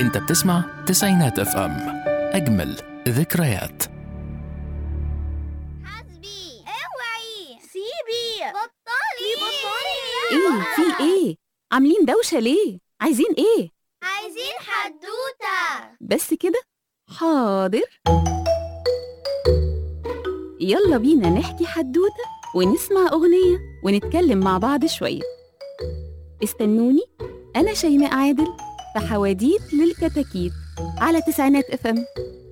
انت بتسمع تسعينات اف ام اجمل ذكريات حسبي اوعي سيبي بطلي ايه في ايه عاملين دوشه ليه عايزين ايه عايزين حدوتة بس كده حاضر يلا بينا نحكي حدوته ونسمع اغنيه ونتكلم مع بعض شويه استنوني انا شيماء عادل في حواديت للكتاكيت على تسعينات اف ام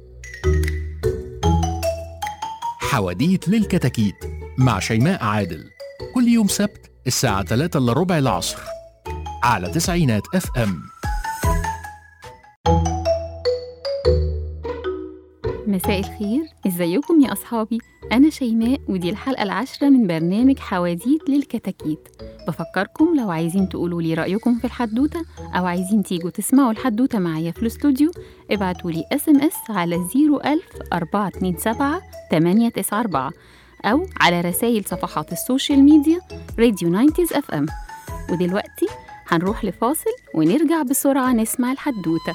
حواديت للكتاكيت مع شيماء عادل كل يوم سبت الساعة 3 إلا ربع العصر على تسعينات اف ام مساء الخير ازيكم يا اصحابي انا شيماء ودي الحلقه العاشره من برنامج حواديت للكتاكيت بفكركم لو عايزين تقولوا لي رايكم في الحدوته او عايزين تيجوا تسمعوا الحدوته معايا في الاستوديو ابعتوا لي اس ام اس على 01000 427 894 او على رسائل صفحات السوشيال ميديا راديو 90 اف ام ودلوقتي هنروح لفاصل ونرجع بسرعه نسمع الحدوته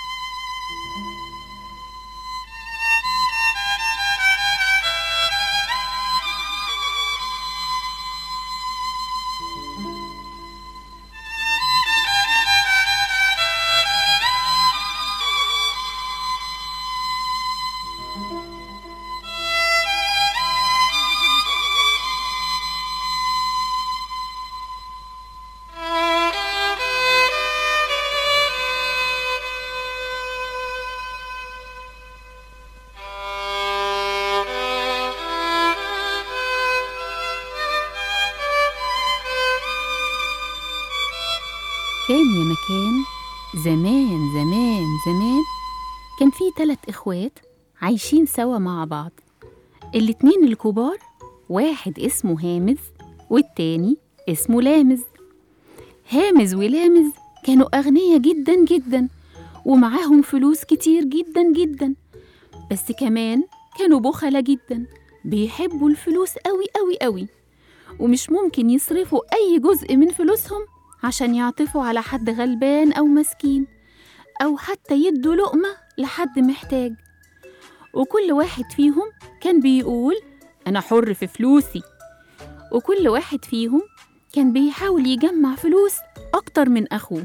كان يا مكان زمان زمان زمان كان في تلات إخوات عايشين سوا مع بعض الاتنين الكبار واحد اسمه هامز والتاني اسمه لامز هامز ولامز كانوا أغنياء جدا جدا ومعاهم فلوس كتير جدا جدا بس كمان كانوا بخلة جدا بيحبوا الفلوس قوي قوي قوي ومش ممكن يصرفوا أي جزء من فلوسهم عشان يعطفوا على حد غلبان أو مسكين أو حتى يدوا لقمة لحد محتاج وكل واحد فيهم كان بيقول أنا حر في فلوسي وكل واحد فيهم كان بيحاول يجمع فلوس أكتر من أخوه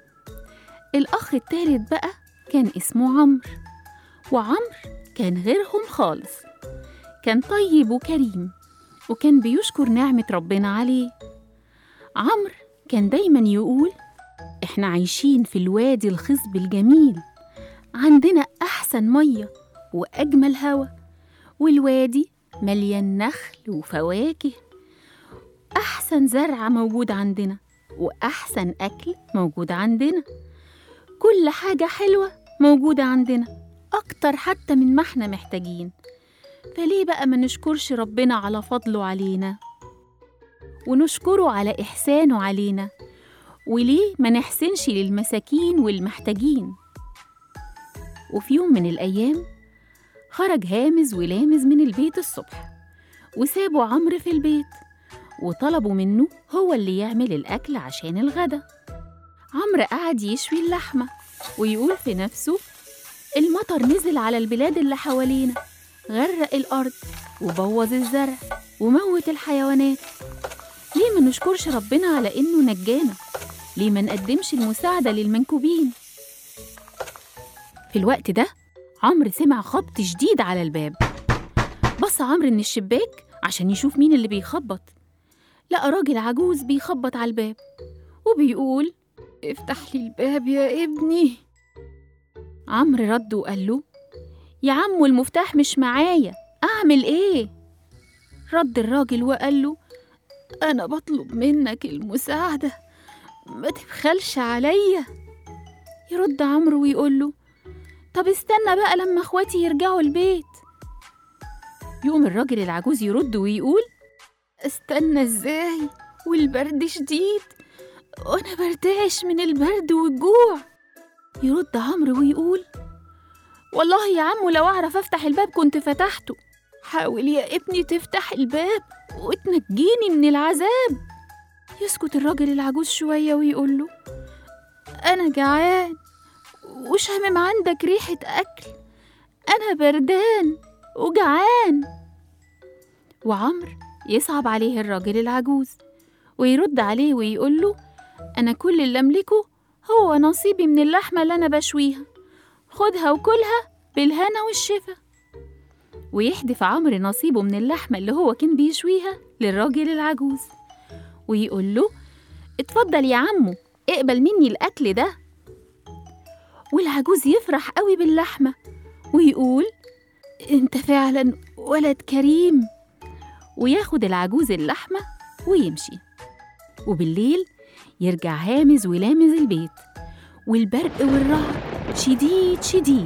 الأخ التالت بقى كان اسمه عمرو وعمرو كان غيرهم خالص كان طيب وكريم وكان بيشكر نعمة ربنا عليه عمرو كان دايما يقول احنا عايشين في الوادي الخصب الجميل عندنا احسن ميه واجمل هوا والوادي مليان نخل وفواكه احسن زرع موجود عندنا واحسن اكل موجود عندنا كل حاجه حلوه موجوده عندنا اكتر حتى من ما احنا محتاجين فليه بقى ما نشكرش ربنا على فضله علينا ونشكره على إحسانه علينا وليه ما نحسنش للمساكين والمحتاجين وفي يوم من الأيام خرج هامز ولامز من البيت الصبح وسابوا عمرو في البيت وطلبوا منه هو اللي يعمل الأكل عشان الغدا عمرو قعد يشوي اللحمة ويقول في نفسه المطر نزل على البلاد اللي حوالينا غرق الأرض وبوظ الزرع وموت الحيوانات ليه ما نشكرش ربنا على إنه نجانا؟ ليه ما نقدمش المساعدة للمنكوبين؟ في الوقت ده عمرو سمع خبط شديد على الباب بص عمرو من الشباك عشان يشوف مين اللي بيخبط لقى راجل عجوز بيخبط على الباب وبيقول افتح لي الباب يا ابني عمرو رد وقال له يا عم والمفتاح مش معايا أعمل إيه؟ رد الراجل وقال له أنا بطلب منك المساعدة ما تبخلش عليا يرد عمرو ويقول له طب استنى بقى لما اخواتي يرجعوا البيت يقوم الراجل العجوز يرد ويقول استنى ازاي والبرد شديد وانا برتعش من البرد والجوع يرد عمرو ويقول والله يا عمو لو اعرف افتح الباب كنت فتحته حاول يا ابني تفتح الباب وتنجيني من العذاب يسكت الراجل العجوز شوية ويقول له أنا جعان وشامم عندك ريحة أكل أنا بردان وجعان وعمر يصعب عليه الراجل العجوز ويرد عليه ويقول له أنا كل اللي أملكه هو نصيبي من اللحمة اللي أنا بشويها خدها وكلها بالهنا والشفا ويحدف عمرو نصيبه من اللحمة اللي هو كان بيشويها للراجل العجوز ويقول له اتفضل يا عمو اقبل مني الأكل ده والعجوز يفرح قوي باللحمة ويقول انت فعلا ولد كريم وياخد العجوز اللحمة ويمشي وبالليل يرجع هامز ولامز البيت والبرق والرعد شديد شديد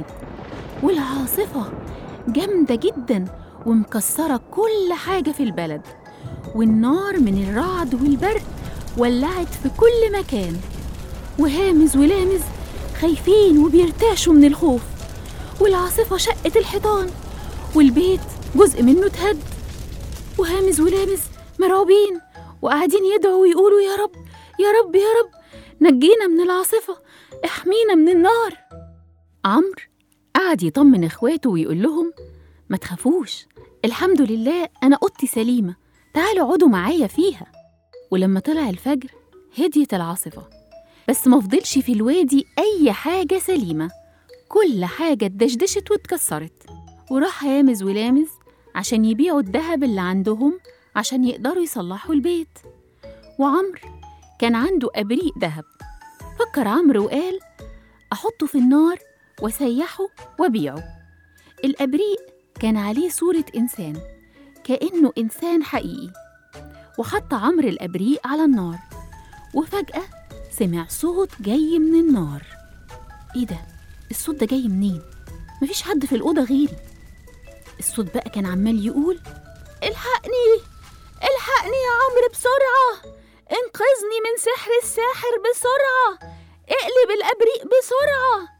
والعاصفة جامدة جدا ومكسرة كل حاجة في البلد والنار من الرعد والبرق ولعت في كل مكان وهامز ولامز خايفين وبيرتعشوا من الخوف والعاصفة شقت الحيطان والبيت جزء منه اتهد وهامز ولامز مرعوبين وقاعدين يدعوا ويقولوا يا رب يا رب يا رب نجينا من العاصفة احمينا من النار عمرو قعد يطمن اخواته ويقول لهم ما تخافوش الحمد لله انا اوضتي سليمه تعالوا اقعدوا معايا فيها ولما طلع الفجر هديت العاصفه بس ما فضلش في الوادي اي حاجه سليمه كل حاجه اتدشدشت واتكسرت وراح هامز ولامز عشان يبيعوا الذهب اللي عندهم عشان يقدروا يصلحوا البيت وعمرو كان عنده أبريق ذهب فكر عمرو وقال أحطه في النار وسيحه وبيعه الأبريق كان عليه صورة إنسان كأنه إنسان حقيقي وحط عمرو الأبريق على النار وفجأة سمع صوت جاي من النار إيه ده؟ الصوت ده جاي منين؟ مفيش حد في الأوضة غيري الصوت بقى كان عمال يقول الحقني الحقني يا عمرو بسرعة انقذني من سحر الساحر بسرعة اقلب الأبريق بسرعة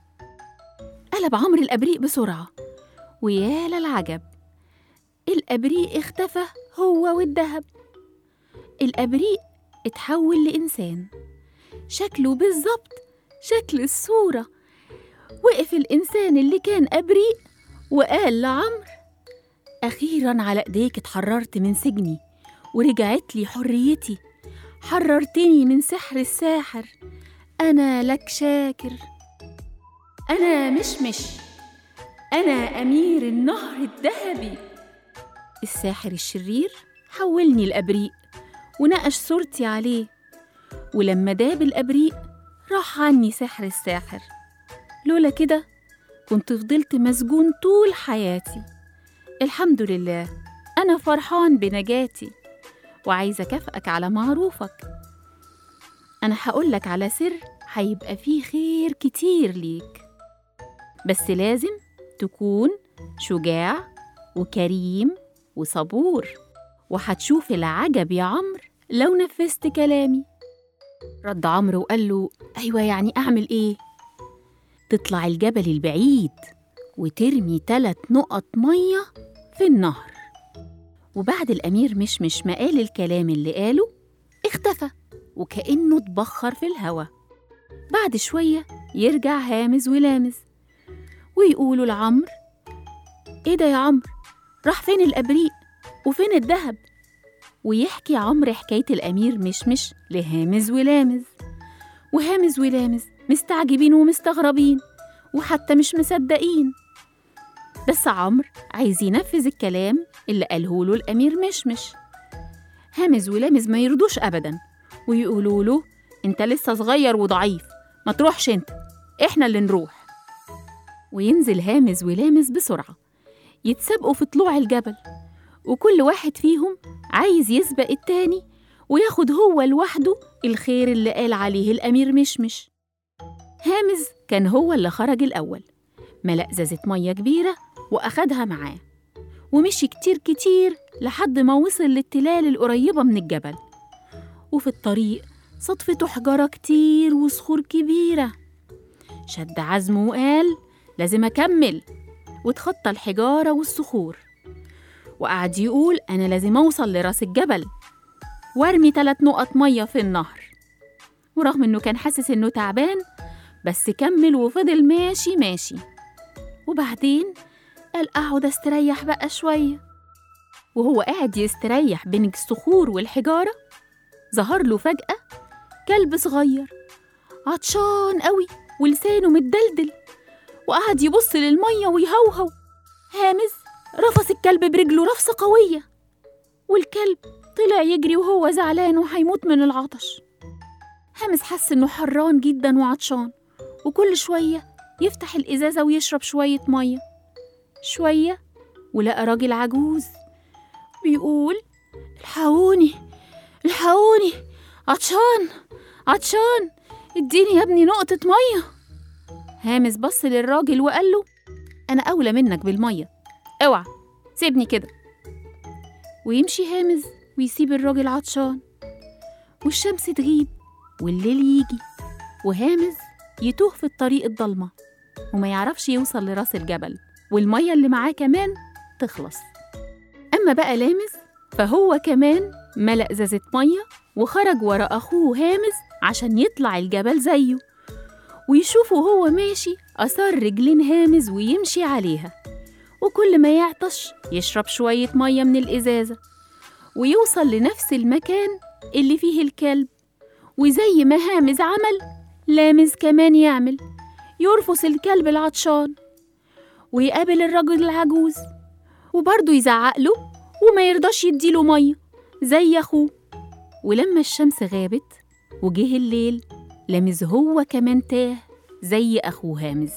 قلب عمرو الأبريق بسرعة ويا للعجب الأبريق اختفى هو والذهب الأبريق اتحول لإنسان شكله بالظبط شكل الصورة وقف الإنسان اللي كان أبريق وقال لعمرو أخيرا على إيديك اتحررت من سجني ورجعت لي حريتي حررتني من سحر الساحر أنا لك شاكر أنا مشمش أنا أمير النهر الذهبي الساحر الشرير حولني الأبريق ونقش صورتي عليه ولما داب الأبريق راح عني سحر الساحر لولا كده كنت فضلت مسجون طول حياتي الحمد لله أنا فرحان بنجاتي وعايزة أكافئك على معروفك أنا هقولك على سر هيبقى فيه خير كتير ليك بس لازم تكون شجاع وكريم وصبور وهتشوف العجب يا عمرو لو نفذت كلامي رد عمرو وقال له أيوة يعني أعمل إيه؟ تطلع الجبل البعيد وترمي تلات نقط مية في النهر وبعد الأمير مشمش ما قال الكلام اللي قاله اختفى وكأنه اتبخر في الهوا بعد شوية يرجع هامز ولامز ويقولوا لعمرو ايه ده يا عمرو راح فين الأبريق وفين الذهب ويحكي عمرو حكاية الأمير مشمش لهامز ولامز وهامز ولامز مستعجبين ومستغربين وحتى مش مصدقين بس عمرو عايز ينفذ الكلام اللي قاله له الأمير مشمش هامز ولامز ما يرضوش أبدا ويقولوا له أنت لسه صغير وضعيف ما تروحش أنت إحنا اللي نروح وينزل هامز ولامز بسرعة يتسابقوا في طلوع الجبل وكل واحد فيهم عايز يسبق التاني وياخد هو لوحده الخير اللي قال عليه الأمير مشمش هامز كان هو اللي خرج الأول ملأ زازة مية كبيرة وأخدها معاه ومشي كتير كتير لحد ما وصل للتلال القريبة من الجبل وفي الطريق صدفته حجارة كتير وصخور كبيرة شد عزمه وقال لازم أكمل وتخطى الحجارة والصخور وقعد يقول أنا لازم أوصل لراس الجبل وارمي تلات نقط مية في النهر ورغم إنه كان حاسس إنه تعبان بس كمل وفضل ماشي ماشي وبعدين قال أقعد أستريح بقى شوية وهو قاعد يستريح بين الصخور والحجارة ظهر له فجأة كلب صغير عطشان قوي ولسانه متدلدل وقعد يبص للمية ويهوهو هامز رفس الكلب برجله رفسة قوية والكلب طلع يجري وهو زعلان وهيموت من العطش هامز حس إنه حران جدا وعطشان وكل شوية يفتح الإزازة ويشرب شوية مية شوية ولقى راجل عجوز بيقول الحقوني الحقوني عطشان عطشان اديني يا ابني نقطة مية هامز بص للراجل وقال له أنا أولى منك بالمية اوعى سيبني كده ويمشي هامز ويسيب الراجل عطشان والشمس تغيب والليل يجي وهامز يتوه في الطريق الضلمة وما يعرفش يوصل لراس الجبل والمية اللي معاه كمان تخلص أما بقى لامز فهو كمان ملأ ازازة مية وخرج ورا أخوه هامز عشان يطلع الجبل زيه ويشوفه هو ماشي أثار رجلين هامز ويمشي عليها وكل ما يعطش يشرب شوية مية من الإزازة ويوصل لنفس المكان اللي فيه الكلب وزي ما هامز عمل لامز كمان يعمل يرفس الكلب العطشان ويقابل الرجل العجوز وبرضه يزعق له وما يرضاش يديله مية زي أخوه ولما الشمس غابت وجه الليل لامز هو كمان تاه زي أخوه هامز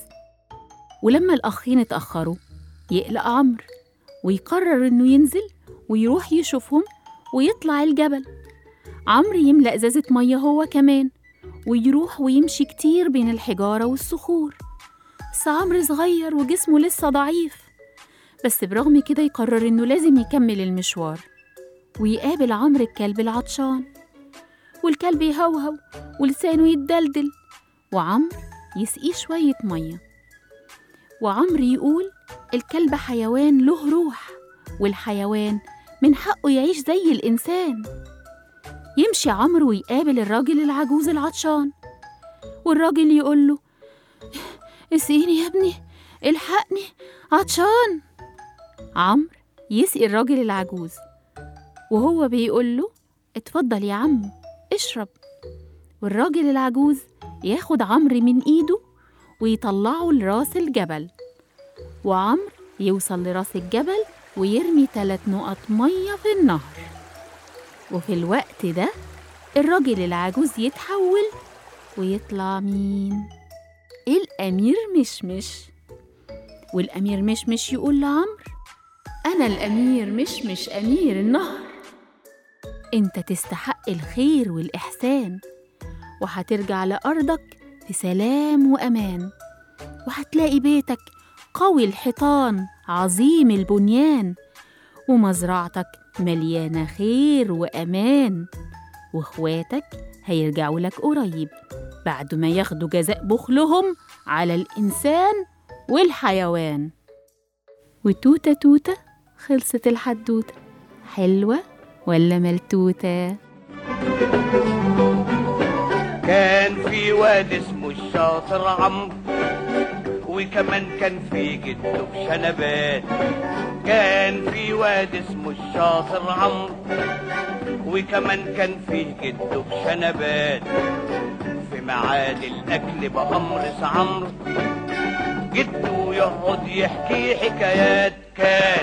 ولما الأخين اتأخروا يقلق عمرو ويقرر إنه ينزل ويروح يشوفهم ويطلع الجبل عمرو يملأ إزازة مية هو كمان ويروح ويمشي كتير بين الحجارة والصخور بس عمرو صغير وجسمه لسه ضعيف بس برغم كده يقرر إنه لازم يكمل المشوار ويقابل عمرو الكلب العطشان والكلب يهوهو ولسانه يتدلدل وعمرو يسقيه شوية مية وعمرو يقول الكلب حيوان له روح والحيوان من حقه يعيش زي الإنسان يمشي عمرو ويقابل الراجل العجوز العطشان والراجل يقول له اسقيني يا ابني الحقني عطشان عمرو يسقي الراجل العجوز وهو بيقول له اتفضل يا عمو اشرب والراجل العجوز ياخد عمرو من ايده ويطلعه لراس الجبل وعمرو يوصل لراس الجبل ويرمي تلات نقط مية في النهر وفي الوقت ده الراجل العجوز يتحول ويطلع مين؟ الأمير مشمش والأمير مشمش يقول لعمرو أنا الأمير مشمش أمير النهر أنت تستحق الخير والإحسان وهترجع لأرضك في سلام وأمان وهتلاقي بيتك قوي الحيطان عظيم البنيان ومزرعتك مليانة خير وأمان وإخواتك هيرجعوا لك قريب بعد ما ياخدوا جزاء بخلهم على الإنسان والحيوان وتوتة توتة خلصت الحدوتة حلوة ولا ملتوتة؟ كان في واد اسمه الشاطر عمرو وكمان كان في جده بشنبات كان في واد اسمه الشاطر عمرو وكمان كان في جده بشنبات في ميعاد الاكل بأمرس عمرو جده يقعد يحكي حكايات كان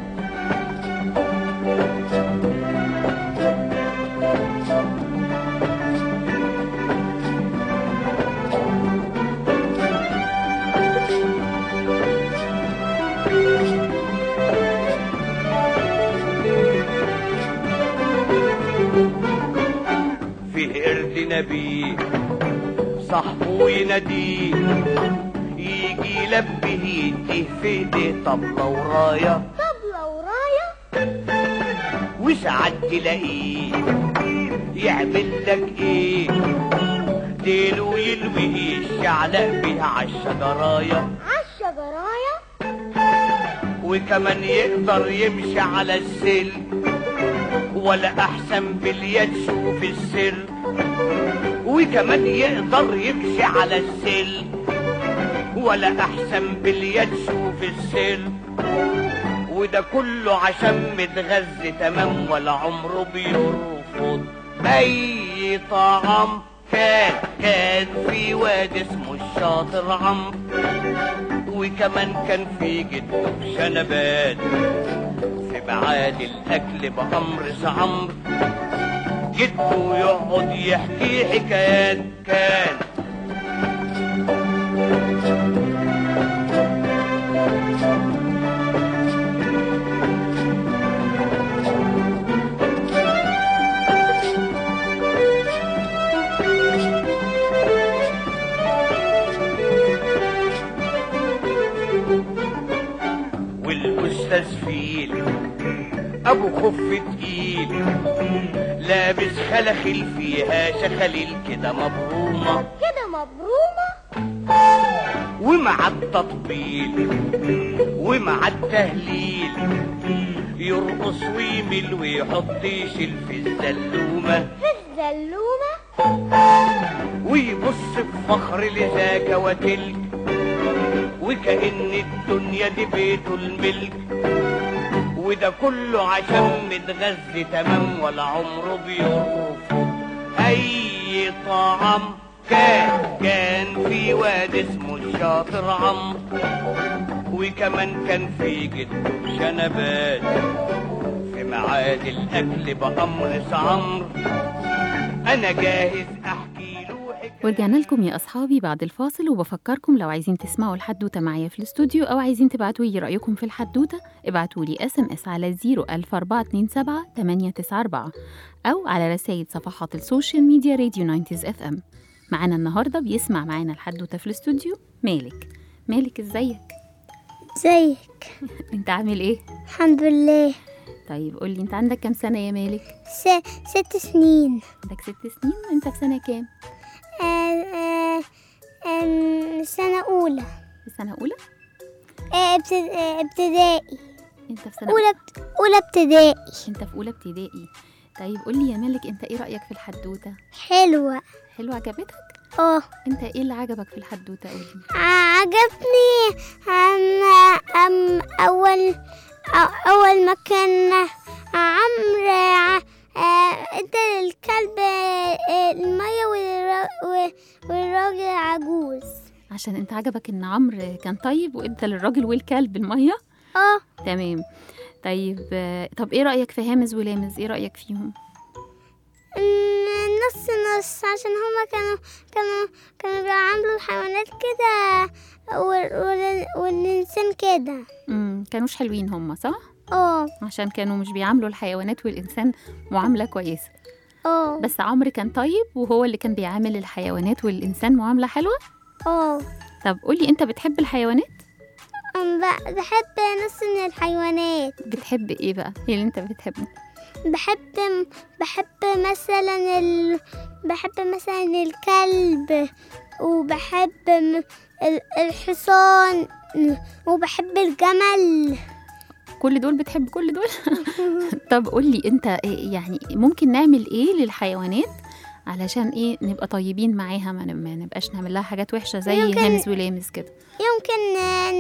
فيه قرد نبي صاحبه يناديه يجي يلبيه يديه في ايديه طبلة وراية طبلة وراية وساعات تلاقيه يعمل لك ايه ديله يلويه الشعلق بيه عالشجراية عالشجراية وكمان يقدر يمشي على السلم ولا احسن باليد شوف السر وكمان يقدر يمشي على السلم ولا احسن باليد شوف السلم وده كله عشان متغذي تمام ولا عمره بيرفض اي طعام كان كان في واد اسمه الشاطر عمرو وكمان كان في جده في شنبات في بعاد الاكل بامر عمرو جده يقعد يحكي حكايات كان والاستاذ فيل ابو خف تقيل لابس خلخل فيها شخليل كده مبرومه كده مبرومة ومع التطبيل ومع التهليل يرقص ويمل ويحط يشيل في الزلومه في الزلومة ويبص بفخر لذاك وتلك وكأن الدنيا دي بيته الملك وده كله عشان متغذي تمام ولا عمره بيرفض أي طعام كان كان في واد اسمه الشاطر عمرو وكمان كان في جده شنبات في ميعاد الأكل بأمر عمرو أنا جاهز أحكي له حكاية ورجعنا لكم يا أصحابي بعد الفاصل وبفكركم لو عايزين تسمعوا الحدوتة معايا في الاستوديو أو عايزين تبعتوا لي رأيكم في الحدوتة ابعتوا لي اس ام اس على 01427 894 أو على رسائل صفحات السوشيال ميديا راديو 90 اف ام معانا النهاردة بيسمع معانا الحدوتة في الاستوديو مالك مالك ازيك زيك انت عامل ايه الحمد لله طيب قولي انت عندك كام سنة يا مالك س... ست سنين عندك ست سنين انت في سنة كام آه آه آم، سنة أولى في سنة أولى آه ابتد... آه ابتدائي انت في سنة أولى ابت... أولى ابتدائي انت في أولى ابتدائي طيب قولي يا مالك انت ايه رأيك في الحدوتة حلوة حلوة عجبتك اه انت ايه اللي عجبك في الحدوتة قولي عجبني أم أم أول أ- أول ما كان عمرو ع- آه، ادى الكلب آه، المية والرا- و- والراجل عجوز عشان انت عجبك ان عمرو كان طيب وادى للراجل والكلب المية اه تمام طيب آه، طب ايه رأيك في هامز ولامز ايه رأيك فيهم ن- نص نص عشان هما كانوا كانوا كانوا بيعاملوا الحيوانات كده وال- وال- والإنسان كده امم كانوش حلوين هم صح اه عشان كانوا مش بيعاملوا الحيوانات والإنسان معاملة كويسة اه بس عمرو كان طيب وهو اللي كان بيعامل الحيوانات والإنسان معاملة حلوة اه طب قولي انت بتحب الحيوانات أم ب- بحب نص من الحيوانات بتحب ايه بقى ايه اللي انت بتحبه بحب بحب مثلا ال... بحب مثلا الكلب وبحب م- ال- الحصان وبحب الجمل كل دول بتحب كل دول طب قولي انت إيه يعني ممكن نعمل ايه للحيوانات علشان ايه نبقى طيبين معاها ما ن- ما نبقاش نعمل لها حاجات وحشة زي يمكن- هامز ولامز كده يمكن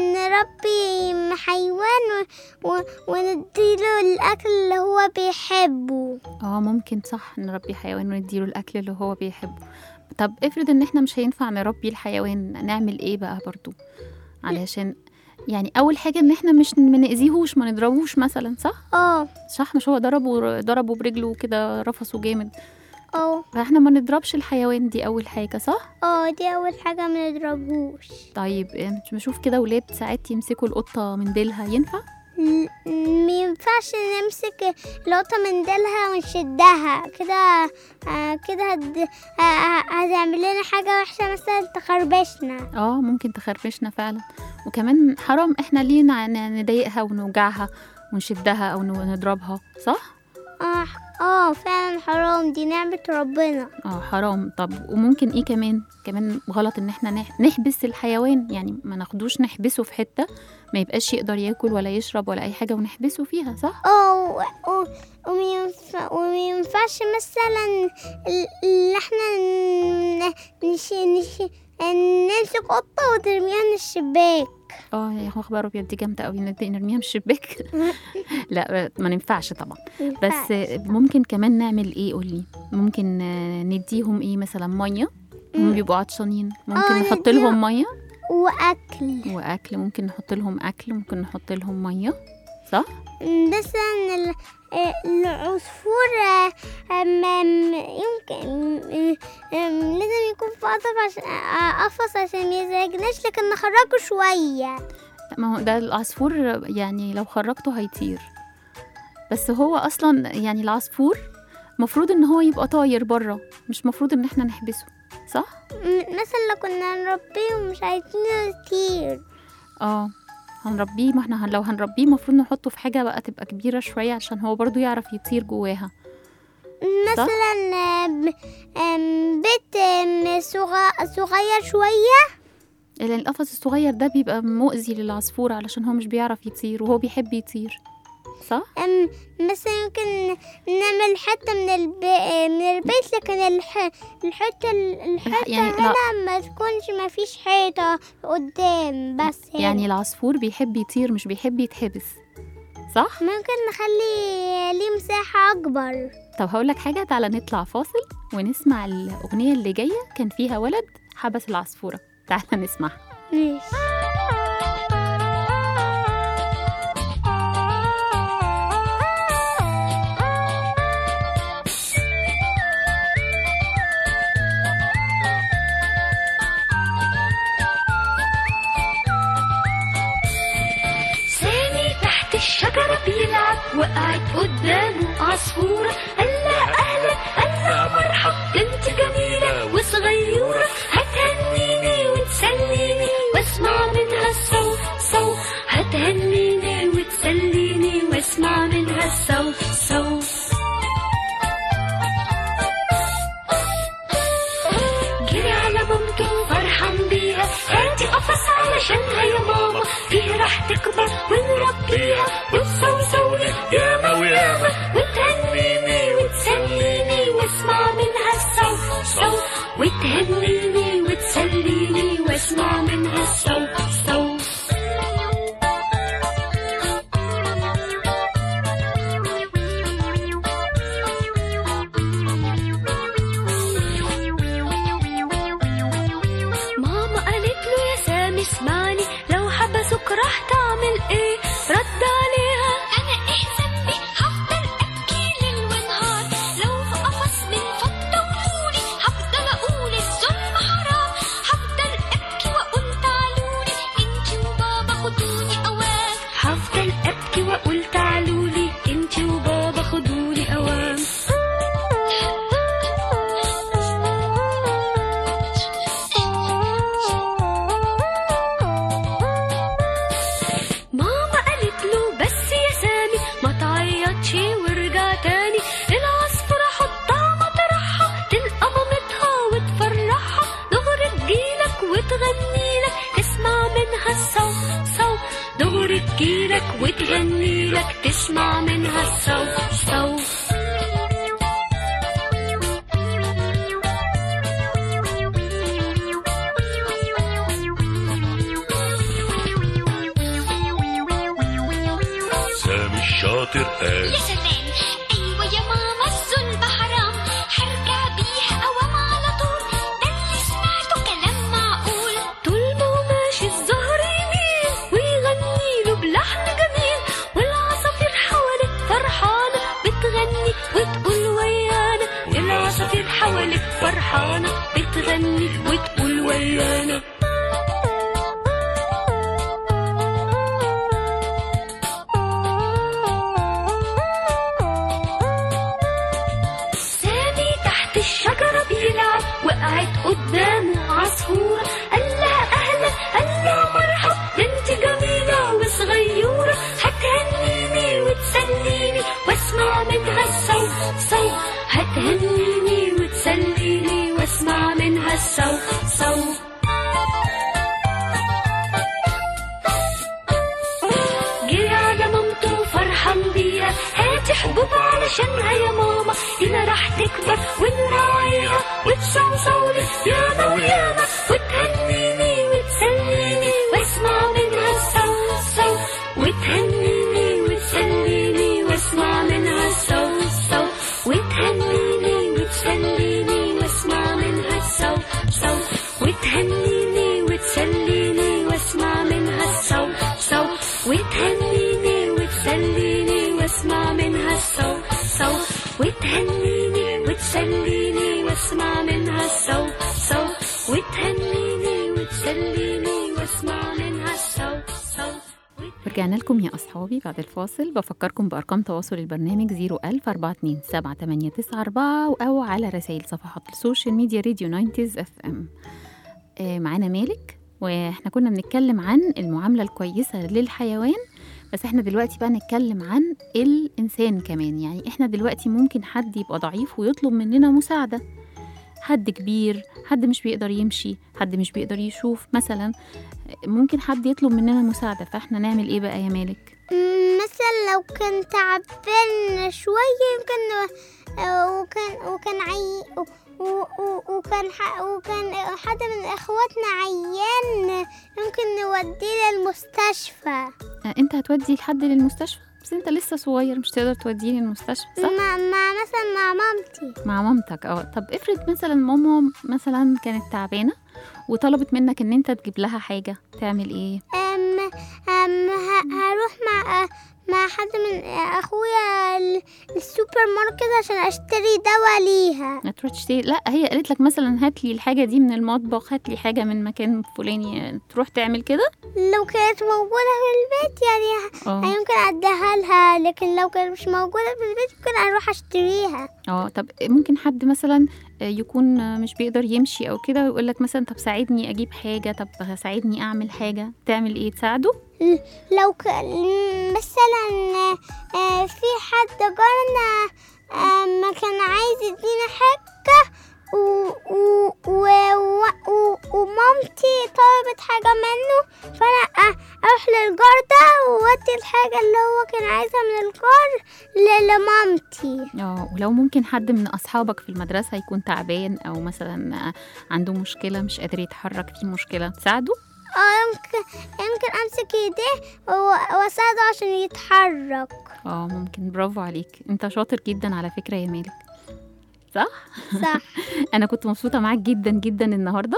نربي حيوان و... و... ونديله الأكل اللي هو بيحبه اه ممكن صح نربي حيوان ونديله الاكل اللي هو بيحبه طب افرض ان احنا مش هينفع نربي الحيوان نعمل ايه بقى برضو علشان يعني اول حاجه ان احنا مش ما ناذيهوش ما نضربوش مثلا صح اه صح مش هو ضربه ضربه برجله كده رفسه جامد اه فاحنا ما نضربش الحيوان دي اول حاجه صح اه دي أول حاجة منضربهوش طيب إيه، مش بشوف كده ولاد ساعات يمسكوا القطه من ديلها ينفع ل- مينفعش نمسك القطة من ديلها ونشدها كده آه كده هد... آه هتعمل لنا حاجة وحشة مثلا تخربشنا اه ممكن تخربشنا فعلا وكمان حرام احنا ليه نع- ن- نضايقها ونوجعها ونشدها او ن- نضربها صح اه اه فعلا حرام دي نعمة ربنا اه حرام طب وممكن ايه كمان كمان غلط ان احنا نح- نحبس الحيوان يعني ما ناخدوش نحبسه في حته ما يبقاش يقدر ياكل ولا يشرب ولا اي حاجه ونحبسه فيها صح اه و- و- ومينفع- ومينفعش مثلا ال- اللي احنا نش... نش... نمسك قطة وترميها من الشباك اه يا خبر ابيض دي جامده قوي نبدا نرميها من الشباك لا ما ينفعش طبعا بس ممكن كمان نعمل ايه قولي ممكن آه، نديهم ايه مثلا ميه هم مم. بيبقوا عطشانين آه، ممكن نحط نديهم- لهم ميه وأكل واكل ممكن نحط لهم اكل ممكن نحط لهم ميه صح مثلا ال- آه، العصفور آه، أم- أم، يمكن أم- أم، لازم يكون في قفص عشان آه، قفص عشان ما يزعجناش لكن نخرجه شوية لا، ما هو ده العصفور يعني لو خرجته هيطير بس هو اصلا يعني العصفور مفروض ان هو يبقى طاير بره مش مفروض ان احنا نحبسه صح م- مثلا لو كنا نربيه ومش عايزينه يطير اه هنربيه ما احنا هن- لو هنربيه المفروض نحطه في حاجه بقى تبقى كبيره شويه عشان هو برضو يعرف يطير جواها مثلا آم، آم، بيت آم، صغ- صغير شوية لان القفص الصغير ده بيبقى مؤذي للعصفور علشان هو مش بيعرف يطير وهو بيحب يطير صح أم مثلا يمكن نعمل حتة من البي... من البيت لكن الح... الحتة الحتة يعني لا. هنا ما تكونش ما فيش حيطة قدام بس هنا. يعني العصفور بيحب يطير مش بيحب يتحبس صح ممكن نخلي ليه مساحة أكبر طب هقول لك حاجه تعالى نطلع فاصل ونسمع الاغنيه اللي جايه كان فيها ولد حبس العصفوره تعالى نسمعها ماشي سامي تحت الشجرة بيلعب وقعت قدامه عصفورة قالها أهلا قالها مرحب ده انت جميلة وصغيرة هتهنيني وتسليني واسمع منها الصوت صوت هتهنيني وتسليني واسمع منها الصوت صوت جري على مامته فرحان بيها هاتي قفص علشانها يا ماما فيه راح تكبر ونربيها وتصوصولي ياما وياما وتهنيني وتسليني واسمع منها الصوت صوت وتهنيني وتسليني واسمع منها الصوت صوت ماما قالت له يا سامي اسمعني لو حبسوك راح تعمل ايه رد عليها انا ايه ذنبي هفضل ابكي ليل ونهار لو في قفص من فوق طولولي هفضل اقول الظلم حرام هفضل ابكي واقول تعالولي انتي وبابا خدوني اوام هفضل ابكي واقول تعالولي انتي وبابا خدوني اوام ماما قالت له بس يا سامي ما تعيطش وارجع تاني العصفورة حطها مطرحها تلقى مامتها وتفرحها دغري تجيلك وتغنيلك تسمع منها الصوت صوت دغري تجيلك وتغنيلك تسمع منها الصوت صوت سامي الشاطر قال يا سلام ايوه يا ماما الظلم حرام هرجع بيها اوام على طول ده اللي سمعته كلام معقول طول ما هو ماشي الزهر يميل ويغني له بلحن جميل والعصافير حواليك فرحانه بتغني وتقول ويانا العصافير حواليك فرحانه بتغني وتقول ويانا سامي تحت الشجرة بيلعب وقعت قدامه عصفورة قالها أهلا قالها مرحب ده انت جميلة وصغيرة هتهنيني وتسليني واسمع منها الصوت صوت هتهنيني وتسليني واسمع منها الصوت صوت جري على مامته فرحان بيها هاتي حبوب علشانها يا ماما هنا راح تكبر ونراعيها وتصوصولي أسرارك ياما وياما وتهنيني وتسليني واسمع منها الصو صو وتهنيني وتسليني واسمع منها الصو صو وتهنيني وتسليني واسمع منها الصو صو وتهنيني وتسليني واسمع منها الصو صو وتهنيني وتسليني واسمع منها الصو صو وتهنيني وتسليني واسمع منها الصو صو وتهنيني وتسليني واسمع منها الصو صو ورجعنا لكم يا أصحابي بعد الفاصل بفكركم بأرقام تواصل البرنامج 01042 أو على رسائل صفحات السوشيال ميديا راديو 90 اف ام معانا مالك واحنا كنا بنتكلم عن المعاملة الكويسة للحيوان بس احنا دلوقتي بقى نتكلم عن الإنسان كمان يعني احنا دلوقتي ممكن حد يبقى ضعيف ويطلب مننا مساعدة حد كبير حد مش بيقدر يمشي حد مش بيقدر يشوف مثلا ممكن حد يطلب مننا مساعدة فاحنا نعمل ايه بقى يا مالك مم، مثلا لو كان تعبان شوية يمكن آه، وكان وكان عي و- و- وكان ح- وكان حد من اخواتنا عيان ممكن نوديه للمستشفى آه، انت هتودي لحد للمستشفى بس انت لسه صغير مش تقدر توديه للمستشفى صح مع, مع مثلا مع مامتي مع مامتك اه طب افرض مثلا ماما مثلا كانت تعبانة وطلبت منك ان انت تجيب لها حاجة تعمل ايه أم أم ه- هروح مع مع حد من اخويا ال- السوبر ماركت عشان اشتري دواء ليها ما تروح تشتري لا هي قالت لك مثلا هات لي الحاجة دي من المطبخ هات لي حاجة من مكان فلاني تروح تعمل كده لو كانت موجودة في البيت يعني اه يمكن اديها لها لكن لو كانت مش موجودة في البيت ممكن اروح اشتريها اه طب ممكن حد مثلا يكون مش بيقدر يمشي او كده ويقول لك مثلا طب ساعدني اجيب حاجة طب ساعدني اعمل حاجة تعمل ايه تساعده لو ك... مثلا آه، في حد جارنا آه، ما كان عايز يدينا حاجة و... و... و... و... ومامتي طلبت حاجة منه فأنا أ- أروح للجار ده وأودي الحاجة اللي هو كان عايزها من الجار ل... لمامتي اه ولو ممكن حد من اصحابك في المدرسة يكون تعبان او مثلا عنده مشكلة مش قادر يتحرك في مشكلة تساعده اه يمكن يمكن أمسك ايديه و- وأساعده عشان يتحرك اه ممكن برافو عليك انت شاطر جدا على فكرة يا مالك صح صح انا كنت مبسوطة معاك جدا جدا النهاردة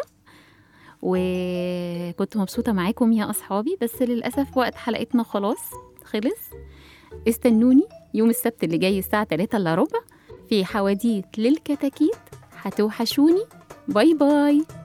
وكنت مبسوطة معاكم يا أصحابي بس للأسف وقت حلقتنا خلاص خلص استنوني يوم السبت اللي جاي الساعة 3 إلا ربع في حواديت للكتاكيت هتوحشوني باي باي